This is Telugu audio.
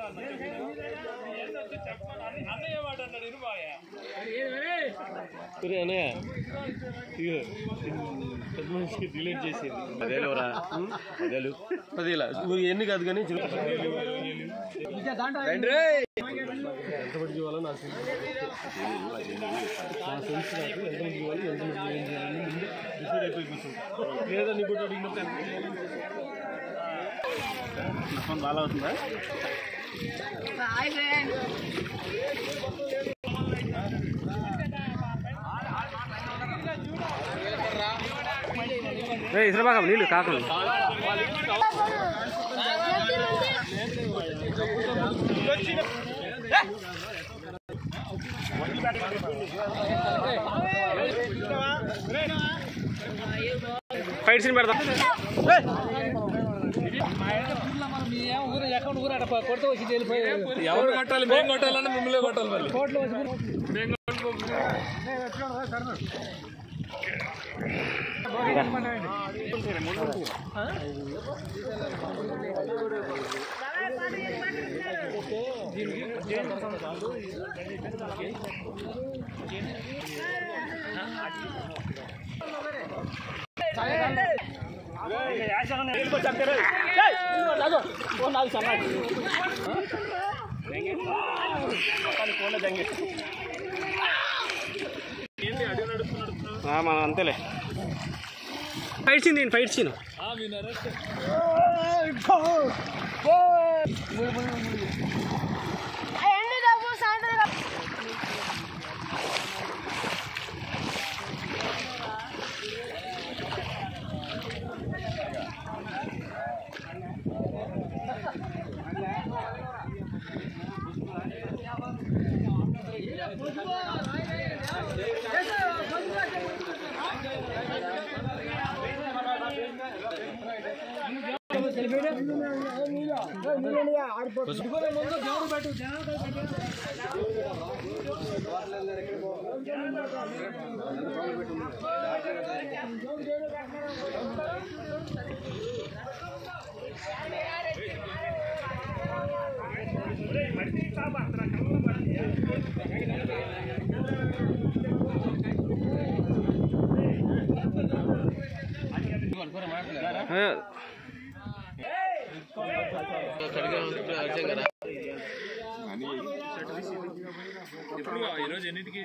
అన్నయ్య మాట అన్నాడు ఇరుబాయ సరే అన్నయ్య ఇగో పెద్ద మనిషికి డిలీట్ చేసేది పదేలురా పదేలు పదిలా ఎన్ని కాదు కానీ చిన్న- ఎంతమందికి ఇవ్వాలో నాకు తెలుసు. నా సెన్స్ నాకు ఎంతమందికి ఇవ్వాలి ఎంతమందికి ఏం చేయాలని ముందే డిసైడ్ అయిపోయి కూర్చుంటా లేదా నీ కూడా అడిగినప్పుడు ఎంత చేయాలి? నష్టం బాగా అవుతుందా ఇసురబాగం నీళ్ళు కాకుండా ఫైట్ సీన్ పెడదాం ఎవరు కొట్టాలి మేము కొట్టాలన్నా మిమ్మల్ని కొట్టాలి మళ్ళీ మేము మనం అంతేలే ఫైట్ సీన్ ఫైట్ సీన్ ఎండి డబ్బు సాయంత్రం ఇప్పుడు ఈరోజు ఎన్నింటికి